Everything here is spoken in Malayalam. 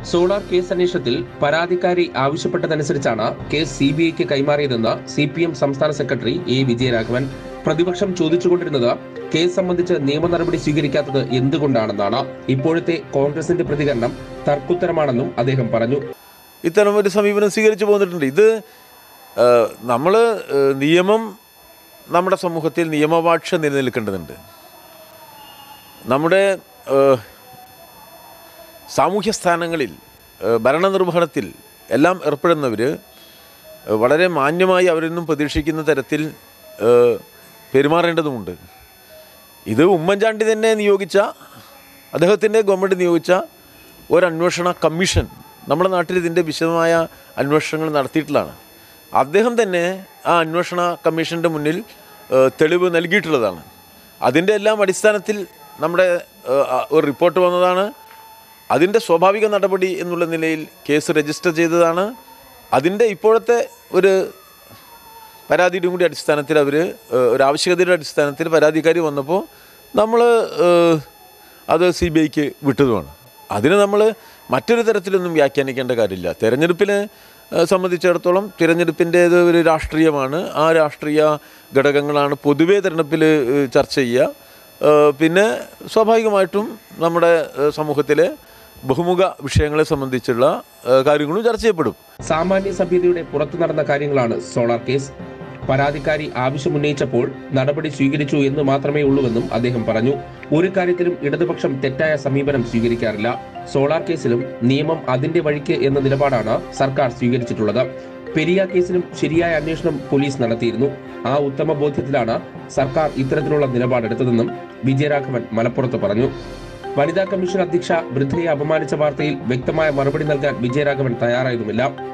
സോളാർ കേസ് അന്വേഷണത്തിൽ പരാതിക്കാരി ആവശ്യപ്പെട്ടതനുസരിച്ചാണ് കേസ് സി ബി ഐക്ക് കൈമാറിയതെന്ന് സി പി എം സംസ്ഥാന സെക്രട്ടറി എ വിജയരാഘവൻ പ്രതിപക്ഷം ചോദിച്ചുകൊണ്ടിരുന്നത് കേസ് സംബന്ധിച്ച് നിയമ നടപടി സ്വീകരിക്കാത്തത് എന്തുകൊണ്ടാണെന്നാണ് ഇപ്പോഴത്തെ കോൺഗ്രസിന്റെ പ്രതികരണം തർക്കുത്തരമാണെന്നും അദ്ദേഹം പറഞ്ഞു ഇത്തരം ഒരു സമീപനം സ്വീകരിച്ചു പോന്നിട്ടുണ്ട് ഇത് നമ്മൾ നിയമം നമ്മുടെ സമൂഹത്തിൽ നിയമവാക്ഷ നിലനിൽക്കേണ്ടതുണ്ട് നമ്മുടെ ഏഹ്, സാമൂഹ്യ സ്ഥാനങ്ങളിൽ ഏഹ്, ഭരണനിർവഹണത്തിൽ എല്ലാം ഏർപ്പെടുന്നവർ വളരെ മാന്യമായി അവരിൽ നിന്നും പ്രതീക്ഷിക്കുന്ന തരത്തിൽ ഏഹ്, പെരുമാറേണ്ടതുമുണ്ട് ഇത് ഉമ്മൻചാണ്ടി തന്നെ നിയോഗിച്ച അദ്ദേഹത്തിൻ്റെ ഗവൺമെൻറ് നിയോഗിച്ച ഒരു അന്വേഷണ കമ്മീഷൻ നമ്മുടെ നാട്ടിൽ ഇതിൻ്റെ വിശദമായ അന്വേഷണങ്ങൾ നടത്തിയിട്ടുള്ളതാണ് അദ്ദേഹം തന്നെ ആ അന്വേഷണ കമ്മീഷൻ്റെ മുന്നിൽ ഏഹ്, തെളിവ് നൽകിയിട്ടുള്ളതാണ് അതിൻ്റെ എല്ലാം അടിസ്ഥാനത്തിൽ നമ്മുടെ ഏഹ്, ആ, ഒരു റിപ്പോർട്ട് വന്നതാണ് അതിൻ്റെ സ്വാഭാവിക നടപടി എന്നുള്ള നിലയിൽ കേസ് രജിസ്റ്റർ ചെയ്തതാണ് അതിൻ്റെ ഇപ്പോഴത്തെ ഒരു പരാതിയുടെ കൂടി അടിസ്ഥാനത്തിൽ അവർ ഒരു ആവശ്യകതയുടെ അടിസ്ഥാനത്തിൽ പരാതിക്കാരി വന്നപ്പോൾ നമ്മൾ അത് സി ബി ഐക്ക് വിട്ടതുമാണ് അതിന് നമ്മൾ മറ്റൊരു തരത്തിലൊന്നും വ്യാഖ്യാനിക്കേണ്ട കാര്യമില്ല തെരഞ്ഞെടുപ്പിനെ ഏഹ്, സംബന്ധിച്ചിടത്തോളം തിരഞ്ഞെടുപ്പിൻ്റേത് ഒരു രാഷ്ട്രീയമാണ് ആ രാഷ്ട്രീയ ഘടകങ്ങളാണ് പൊതുവേ തെരഞ്ഞെടുപ്പിൽ ഏഹ്, ചർച്ച ചെയ്യുക ഏഹ്, പിന്നെ സ്വാഭാവികമായിട്ടും നമ്മുടെ ഏഹ്, സമൂഹത്തിലെ ബഹുമുഖ വിഷയങ്ങളെ സംബന്ധിച്ചുള്ള ഏഹ്, കാര്യങ്ങളും ചർച്ച ചെയ്യപ്പെടും സാമാന്യ സഭ്യതയുടെ പുറത്തു നടന്ന കാര്യങ്ങളാണ് സോളാർ കേസ് പരാതിക്കാരി ആവശ്യമുന്നയിച്ചപ്പോൾ നടപടി സ്വീകരിച്ചു എന്ന് മാത്രമേ ഉള്ളൂവെന്നും അദ്ദേഹം പറഞ്ഞു ഒരു കാര്യത്തിലും ഇടതുപക്ഷം തെറ്റായ സമീപനം സ്വീകരിക്കാറില്ല സോളാർ കേസിലും നിയമം അതിന്റെ വഴിക്ക് എന്ന നിലപാടാണ് സർക്കാർ സ്വീകരിച്ചിട്ടുള്ളത് പെരിയ കേസിലും ശരിയായ അന്വേഷണം പോലീസ് നടത്തിയിരുന്നു ആ ഉത്തമ ബോധ്യത്തിലാണ് സർക്കാർ ഇത്തരത്തിലുള്ള നിലപാടെടുത്തതെന്നും വിജയരാഘവൻ മലപ്പുറത്ത് പറഞ്ഞു വനിതാ കമ്മീഷൻ അധ്യക്ഷ വൃദ്ധയെ അപമാനിച്ച വാർത്തയിൽ വ്യക്തമായ മറുപടി നൽകാൻ വിജയരാഘവൻ തയ്യാറായതുമില്ല